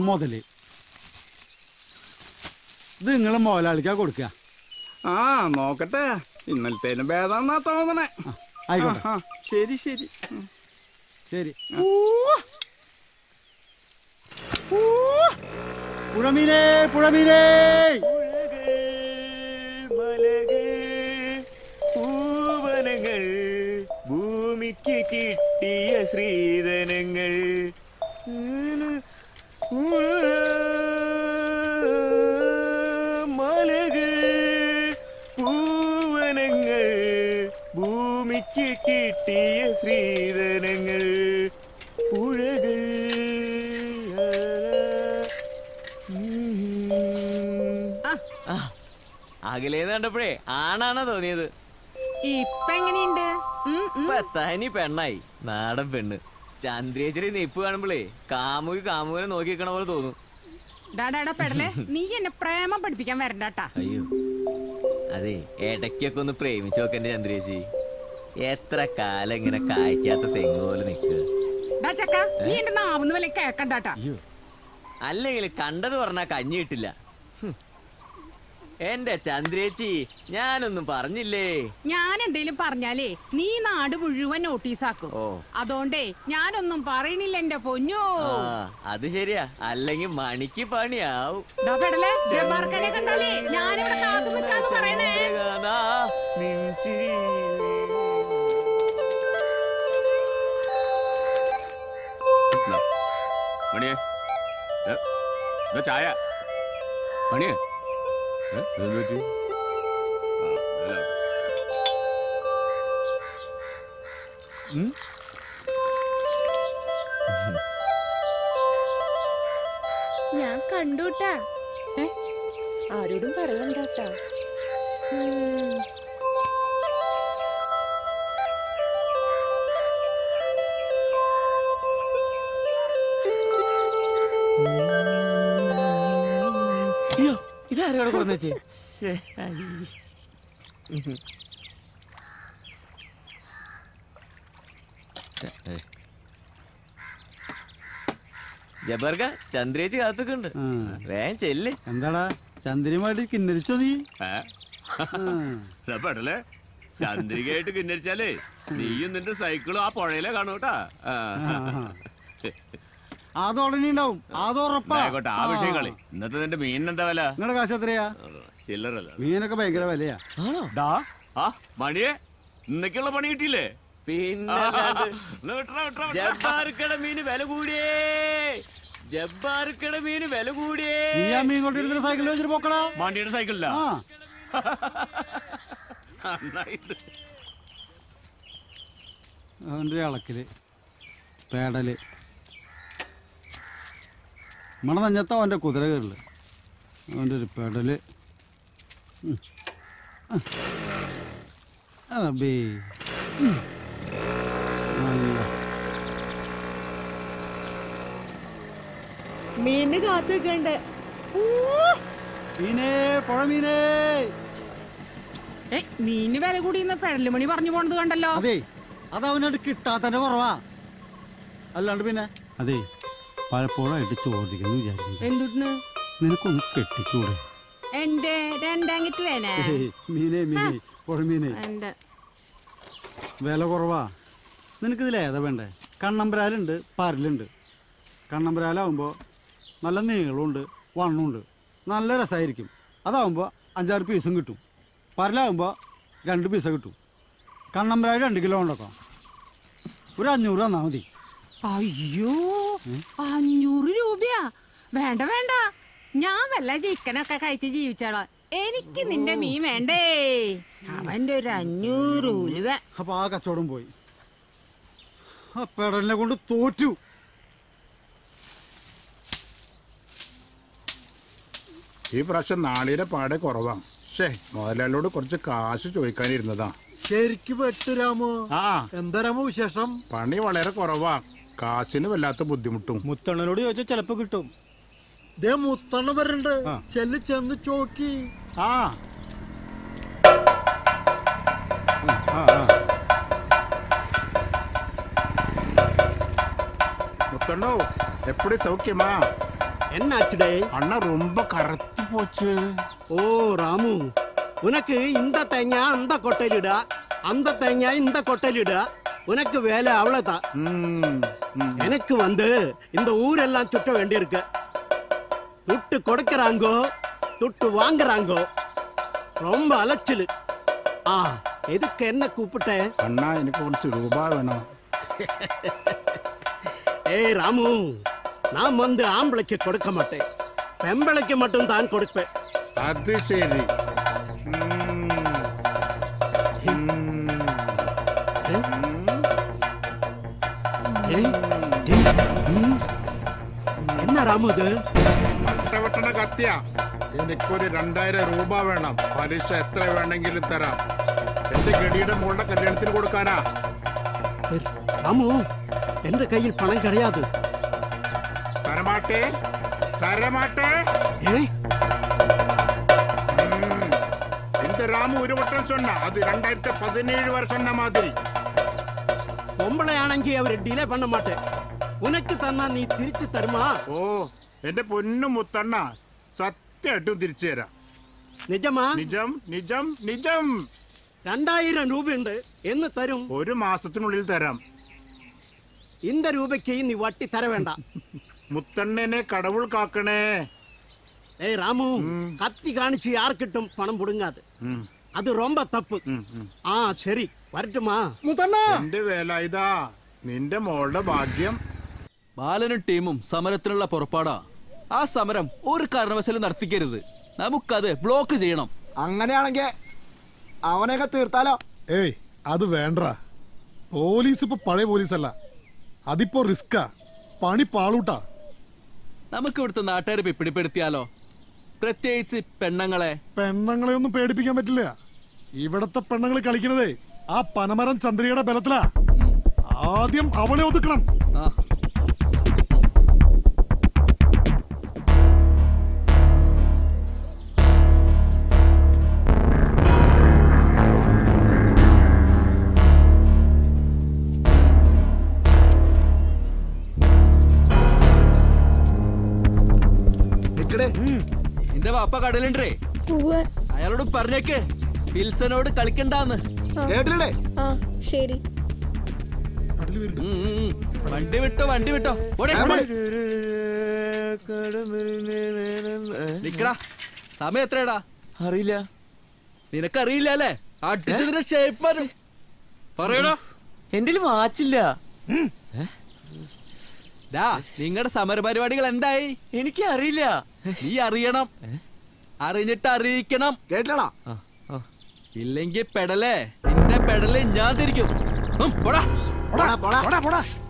മുതല് ഇത് നിങ്ങൾ മുതലാളിക്കാ കൊടുക്കുക ആ നോക്കട്ടെ ഇന്നലത്തേനും ഭേദാന്നാ തോന്നണേ ആയിക്കോട്ടെ ആ, ശരി ശരി ഉം. ശരി പുഴമീനേ പുഴമീനേ പൂവനങ്ങൾ ഭൂമിക്ക് കിട്ടിയ ശ്രീധനങ്ങൾ മലകൾ പൂവനങ്ങൾ ഭൂമിക്ക് കിട്ടിയ ശ്രീധനങ്ങൾ പുഴകൾ അകലേന്ന് കണ്ടപ്പോഴേ ആണാണോ തോന്നിയത് ഇപ്പൊ എങ്ങനെയുണ്ട് ഉം, ഉം. ഇപ്പൊ തനി പെണ്ണായി നാടൻ പെണ്ണ് ചന്ദ്രേശ്വരി നെയ്പ്പ് കാണുമ്പോഴേ കാമുകി കാമുകനെ നോക്കി നിൽക്കണ പോലെ തോന്നും ഡാ, ഡാ, ഡാ, പെടലേ നീ എന്നെ പ്രേമം പഠിപ്പിക്കാൻ വരണ്ടാട്ടാ അയ്യോ അതെ ഇടയ്ക്കൊക്കെ ഒന്ന് പ്രേമിച്ചു നോക്കന്റെ ചന്ദ്രേശി എത്ര കാലം ഇങ്ങനെ കായ്ക്കാത്ത തെങ്ങ് പോലെ നിൽക്കുക ഡാ ചക്ക നീ എന്റെ നാവുന്ന് വല്ല കേക്കണ്ടാട്ടാ അയ്യോ അല്ലെങ്കിൽ കണ്ടത് പറഞ്ഞാ കഞ്ഞി കിട്ടില്ല ഹും. എന്റെ ചന്ദ്രേച്ചി ഞാനൊന്നും പറഞ്ഞില്ലേ ഞാൻ എന്തേലും പറഞ്ഞാലേ നീ നാട് മുഴുവൻ നോട്ടീസാക്കും ഓ അതുകൊണ്ടേ ഞാനൊന്നും പറയണില്ല എന്റെ പൊന്നോ ആ അത് ശരിയാ അല്ലെങ്കിൽ മണിക്ക് പണിയാവും ഡാ പെടലേ ജബാർക്കനെ കണ്ടാലേ ഞാനിവിടെ കാത്തു നിൽക്കാന്ന് പറയണേ ചന്ദ്രലേഖനാ, നിൻ ചിരി. ദാ, മണിയെ ഏ, ദാ ചായ മണിയെ ഏ, ഇതെന്ത് പറ്റി? ആ, ഇതല്ലേ. ഞാൻ കണ്ടുട്ടാ ആരോടും പറയണ്ടാട്ടാ ഉം. അയ്യോ ഇതാരോടെ കൊണ്ടുവച്ചേ ജബർഗ ചന്ദ്രേച്ചി കാത്തുക്കുണ്ട് ആ. വേഗം ചെല്ല് എന്താടാ ചന്ദ്രനുമായിട്ട് കിന്നരിച്ചോ നീ ഏ? ആ. ദാ പെടലേ ചന്ദ്രികയായിട്ട് കിന്നരിച്ചാലേ നീയും നിന്റെ സൈക്കിളും ആ പുഴയിലെ കാണൂട്ടാ ആ. അത് ഉടനെ ഉണ്ടാവും അത് ഉറപ്പാ ആയിക്കോട്ടെ ആ വിഷയം കളി ഇന്നത്തെ നിന്റെ മീനിന് എന്താ വില നിങ്ങളുടെ കാശ് എത്രയാ ചില്ലറല്ല മീനൊക്കെ ഭയങ്കര വിലയാ ആണോ ഡാ ആ മണിയെ ഇന്നൊക്കെയുള്ള പണി കിട്ടിയില്ലേ പിന്നെ എന്നാ വിട്രാ, വിട്രാ, വിട്രാ. ജബ്ബാർക്കട മീന് വില കൂടിയേ ജബ്ബാർക്കട മീന് വില കൂടിയേ നീ ആ മീൻ കൊണ്ടിരുന്ന സൈക്കിൾ വെച്ചിട്ട് പോക്കടാ മാണ്ടിയുടെ സൈക്കിളില്ല ആ നന്നായിട്ട് അവൻ്റെ ഇളക്കല് പേടല് നമ്മുടെ നെഞ്ഞത്ത അവൻ്റെ കുതിര കയറല് അവൻ്റെ ഒരു പെടല് ഉം. ഉം. ആ, റബ്ബേ. ഉം. അല്ല. മീനിന് കാത്തു നിൽക്കണ്ടേ മീനേ പുഴ മീനേ ഏ മീന് വില കൂടിയെന്ന് പെടലുമണി പറഞ്ഞു പോണത് കണ്ടല്ലോ അതെ അത് അവനോട് കിട്ടാത്തതിന്റെ കുറവാ അല്ലാണ്ട് പിന്നെ അതെ പലപ്പോഴായിട്ട് ചോദിക്കുന്നു വിചാരിക്കുന്നു എന്തുട്ടിന് നിനക്കൊന്ന് കെട്ടിക്കൂടെ എന്റെ രണ്ടാങ്കിട്ട് വേനേ ഏയ്, മീനേ മീനേ പുഴ മീനേ എന്റെ വില കുറവാ നിനക്കിതിൽ ഏതാ വേണ്ടേ കണ്ണമ്പരാലുണ്ട് പരലുണ്ട് കണ്ണമ്പരാലാവുമ്പോൾ നല്ല നീളമുണ്ട് വണ്ണമുണ്ട് നല്ല രസമായിരിക്കും അതാവുമ്പോൾ അഞ്ചാറ് പീസും കിട്ടും പരലാവുമ്പോൾ രണ്ട് പീസ കിട്ടും കണ്ണമ്പരാൽ രണ്ട് കിലോ ഉണ്ടാക്കാം ഒരു അഞ്ഞൂറ് തന്നാൽ മതി അയ്യോ അഞ്ഞൂറ് രൂപയാ വേണ്ട വേണ്ട ഞാൻ വല്ല ചിക്കനൊക്കെ കഴിച്ച് ജീവിച്ചോളാം എനിക്ക് നിന്റെ മീൻ വേണ്ടേ അവന്റെ ഒരു അഞ്ഞൂറ് ഉലുവ അപ്പോൾ ആ കച്ചവടം പോയി ആ പെടലിനെ കൊണ്ട് തോറ്റു ഈ പ്രാവശ്യം നാളിയുടെ പാടെ കുറവാ ശേ മുതലാളിയോട് കുറച്ച് കാശ് ചോദിക്കാനിരുന്നതാ ശരിക്ക് പെട്ടുരാമോ ആ എന്താ രാമോ വിശേഷം പണി വളരെ കുറവാ കാശിന് വല്ലാത്ത ബുദ്ധിമുട്ടും മുത്തണ്ണനോട് ചോദിച്ചാൽ ചിലപ്പോ കിട്ടും ദേ മുത്തണ്ണ വരുന്നുണ്ട് ചെല്ല് ചെന്ന് ചോക്കി ആ മുത്തണ്ണോ എപ്പടി സൗഖ്യമാ என்னாச்சுடே அண்ணா ரொம்ப கருத்து போச்சு ஓ ராமு உனக்கு இந்த தேங்காய் அந்த கொட்டையிலிடா அந்த தேங்காய் இந்த கொட்டையிலிடா உனக்கு வேலை அவ்வளவுதான் ம், ம். எனக்கு வந்து இந்த ஊரெல்லாம் சுற்ற வேண்டியிருக்கு துட்டு கொடுக்கறாங்கோ துட்டு வாங்குறாங்கோ ரொம்ப அலைச்சல் ஆ எதுக்கு என்ன கூப்பிட்டேன் அண்ணா எனக்கு கொஞ்சம் ரூபா வேணும் ஏய் ராமு நான் வந்து ஆம்பளைக்கு கொடுக்க மாட்டேன் பெம்பளைக்கு மட்டும் தான் கொடுப்பேன் அது சரி ம். ம். ஏய், ஏய், ம். என்ன ராமு இது മട്ട വെട്ടണ കത്തിയ എനിക്കൊരു രണ്ടായിരം രൂപ വേണം പലിശ എത്ര വേണമെങ്കിലും തരാം എന്റെ ഗഡിയുടെ മോളുടെ കല്യാണത്തിന് കൊടുക്കാനാ ஏய், ராமு என்ற கையில் பணம் கிடையாது തരമാട്ടെ തരമാട്ടെ ஏய் ம். இந்த ராமு ஒரு வட்டம் சொன்னா அது ரெண்டாயிரத்தி பதினேழு வரை சொன்ன மாதிரி பொம்பளையானங்கி அவர் டிலே பண்ண மாட்டேன் உனக்கு தன்னா நீ തിരിച്ചു തരുമാ ഓ എന്റെ പൊന്നു മുത്തണ്ണ സത്യമായിട്ടും തിരിച്ചു തരാം നിജമാ നിജം നിജം നിജം രണ്ടായിരം രൂപയുണ്ട് എന്ന് തരും ഒരു മാസത്തിനുള്ളിൽ തരാം இந்த ரூபாய்க்கு நீ வட்டி தர வேண்டாம் മുത്തണ്ണനെ കടവുൾ കാക്കണേ ஏய் ராமு கத்தி காணிச்சு யாருக்கிட்டும் பணம் புடுங்காது ഉം, அது ரொம்ப தப்பு ഉം, ഉം. ஆ சரி வரட்டுமா എന്റെ വേല ഇതാ നിന്റെ മോളുടെ ഭാഗ്യം ബാലനും ടീമും സമരത്തിനുള്ള പുറപ്പാടാ ആ സമരം ഒരു കാരണവശാലും നടത്തിക്കരുത് നമുക്കത് ബ്ലോക്ക് ചെയ്യണം അങ്ങനെയാണെങ്കിൽ അവനെയൊക്കെ തീർത്താലോ ഏയ് അത് വേണ്ട പോലീസ് ഇപ്പൊ പഴയ പോലീസല്ല അതിപ്പോ റിസ്കാ പണി പാളൂട്ടാ നമുക്ക് ഇവിടുത്തെ നാട്ടുകാരെ പിടിപ്പെടുത്തിയാലോ പ്രത്യേകിച്ച് പെണ്ണുങ്ങളെ പെണ്ണുങ്ങളെ ഒന്നും പേടിപ്പിക്കാൻ പറ്റില്ല ഇവിടത്തെ പെണ്ണുങ്ങൾ കളിക്കണതേ ആ പനമരം ചന്ദ്രികയുടെ ബലത്തിലാ ആദ്യം അവളെ ഒതുക്കണം ആ നിക്കടേ നിന്റെ വാപ്പ കടലുണ്ടേ ഉവ്വ്. അയാളോട് പറഞ്ഞേക്ക് വിൽസനോട് കളിക്കണ്ടാന്ന് കേട്ടില്ലേ ആ ശരി ഉം, ഉം, ഉം. വണ്ടി വിട്ടോ വണ്ടി വിട്ടോ ഓടെ നിക്കടാ സമയം എത്രയാടാ അറിയില്ല നിനക്കറിയില്ല അല്ലേ അടിച്ചതിന്റെ ഷേപ്പ് പറയടാ എന്റെ വാച്ചില്ല ഡാ നിങ്ങളുടെ സമരപരിപാടികൾ എന്തായി എനിക്ക് അറിയില്ല നീ അറിയണം അറിഞ്ഞിട്ട് അറിയിക്കണം കേട്ടില്ലടാ ഇല്ലെങ്കിൽ പെടലേ നിന്റെ പെടല് ഞാൻ തിരിക്കും ഉം, പോടാ പോടാ പോടാ പോടാ പോടാ